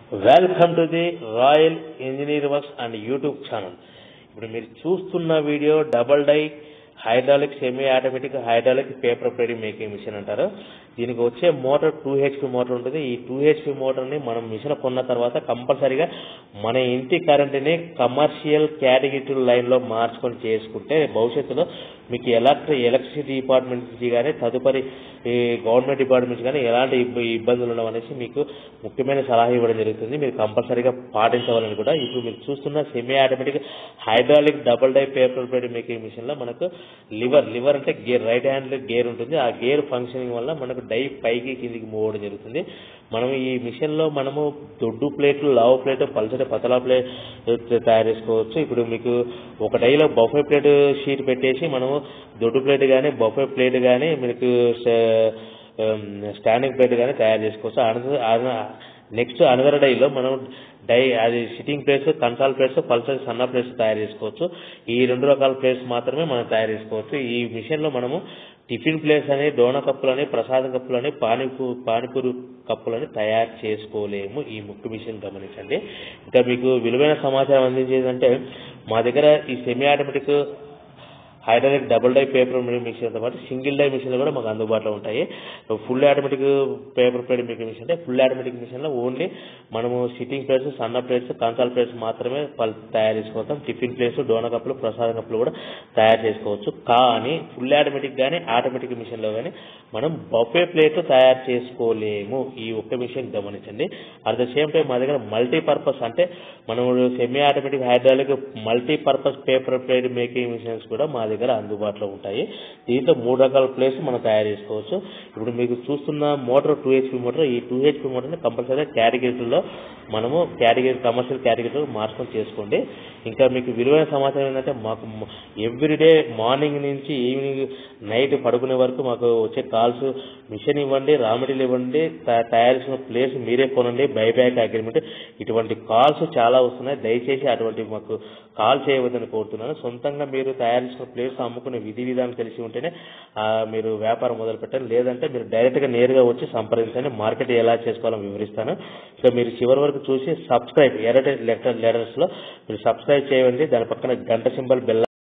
welcome to the Royal Engineer Works and YouTube channel ఇప్పుడు మీరు చూస్తున్న video double die hydraulic semi automatic hydraulic paper plating making machine అంటారు దీనికి వచ్చే motor two HP motor ఉంటుంది ఈ టూ హెచ్పి మోటార్ని మనం మిషన్ కొన్న తర్వాత కంపల్సరీగా మన ఇంటి కరెంటుని కమర్షియల్ కేటగిరీ లైన్లో మార్చుకొని చేసుకుంటే భవిష్యత్తులో మీకు ఎలక్ట్రి ఎలక్ట్రిసిటీ డిపార్ట్మెంట్ నుంచి కానీ తదుపరి ఈ గవర్నమెంట్ డిపార్ట్మెంట్ నుంచి కానీ ఎలాంటి ఇబ్బ- ఇబ్బందులు ఉండవనేసి మీకు ముఖ్యమైన సలహా ఇవ్వడం జరుగుతుంది మీరు కంపల్సరీగా పాటించవాలని కూడా ఇప్పుడు మీరు చూస్తున్న semi automatic hydraulic double die paper plate making machine లో మనకు లివర్ లివర్ అంటే గేర్ రైట్ హ్యాండ్ గేర్ ఉంటుంది ఆ గేర్ ఫంక్షనింగ్ వల్ల మనకు డై పైకి కిందికి మూవ్ అవ్వడం జరుగుతుంది మనం ఈ మిషన్ లో మనము దొడ్డు ప్లేట్లు లావు ప్లేట్ పల్చటి పతలా ప్లేట్ తయారు చేసుకోవచ్చు ఇప్పుడు మీకు ఒక డైలో బఫే ప్లేట్ షీట్ పెట్టేసి మనము దొడ్డు ప్లేట్ కానీ బఫే ప్లేట్ కానీ మీకు స్టాండింగ్ ప్లేట్ కానీ తయారు చేసుకోవచ్చు అనదర్ నెక్స్ట్ అనదర్ డైలో మనం డై అది సిట్టింగ్ ప్లేట్స్ కంట్రోల్ ప్లేట్స్ పల్సర్ సన్న ప్లేట్స్ తయారు చేసుకోవచ్చు ఈ రెండు రకాల ప్లేట్స్ మాత్రమే మనం తయారు చేసుకోవచ్చు ఈ మిషన్ లో మనము టిఫిన్ ప్లేట్స్ అని డోనా కప్పులని ప్రసాదం కప్పులని పానీపూ పానీపూరి కప్పులని తయారు చేసుకోలేము ఈ ముక్కు మిషన్ గమనించండి ఇంకా మీకు విలువైన సమాచారం అందించేదంటే మా దగ్గర ఈ semi automatic hydraulic double die paper మిషన్తో పాటు సింగిల్ డై మిషన్లు కూడా మాకు అందుబాటులో ఉంటాయి full automatic paper plate making machine అంటే ఫుల్ ఆటోమేటిక్ మిషన్లో ఓన్లీ మనము సిట్టింగ్ ప్లేట్స్ సన్న ప్లేట్స్ కన్సాల్ ప్లేట్స్ మాత్రమే పల్- తయారు చేసుకోవతాం టిఫిన్ ప్లేట్స్ డోనా కప్పులు ప్రసాద కప్పులు కూడా తయారు చేసుకోవచ్చు కానీ ఫుల్ ఆటోమేటిక్ కానీ ఆటోమేటిక్ మిషన్లో కానీ మనం బఫే ప్లేట్ తయారు చేసుకోలేము ఈ ఒక్క మిషన్ గమనించండి అట్ ద సేమ్ టైం మా దగ్గర మల్టీపర్పస్ అంటే మనం semi automatic hydraulic multipurpose paper plate making machines కూడా మా దగ్గర అందుబాటులో ఉంటాయి దీంట్లో మూడు రకాల ప్లేట్స్ మనం తయారు చేసుకోవచ్చు ఇప్పుడు మీకు చూస్తున్న మోటార్ టూ హెచ్పి మోటార్ ఈ టూ హెచ్పి మోటార్ని కంపల్సరీగా కేటగిరీలో మనము కేటగిరీ కమర్షియల్ కేటగిరీలో మార్చుకొని చేసుకోండి ఇంకా మీకు విలువైన సమాచారం ఏంటంటే మాకు ఎవ్రీడే మార్నింగ్ నుంచి ఈవినింగ్ నైట్ పడుకునే వరకు మాకు వచ్చే కాల్స్ మిషన్ ఇవ్వండి రా మెటీరియల్ ఇవ్వండి త- తయారు చేసిన ప్లేస్ మీరే కొనండి బైబ్యాక్ అగ్రిమెంట్ ఇటువంటి కాల్స్ చాలా వస్తున్నాయి దయచేసి అటువంటి మాకు కాల్ చేయవద్దని కోరుతున్నాను సొంతంగా మీరు తయారు చేసిన ప్లేస్ అమ్ముకునే విధి విధానం తెలిసి ఉంటేనే ఆ, మీరు వ్యాపారం మొదలు పెట్టండి లేదంటే మీరు డైరెక్ట్ గా నేరుగా వచ్చి సంప్రదించండి మార్కెట్ ఎలా చేసుకోవాలో వివరిస్తాను సో మీరు చివరి వరకు చూసి సబ్స్క్రైబ్ ఎర్రటి లెటర్ లెటర్స్ లో మీరు సబ్స్క్రైబ్ చేయండి దాని పక్కన గంట సింబల్ బెల్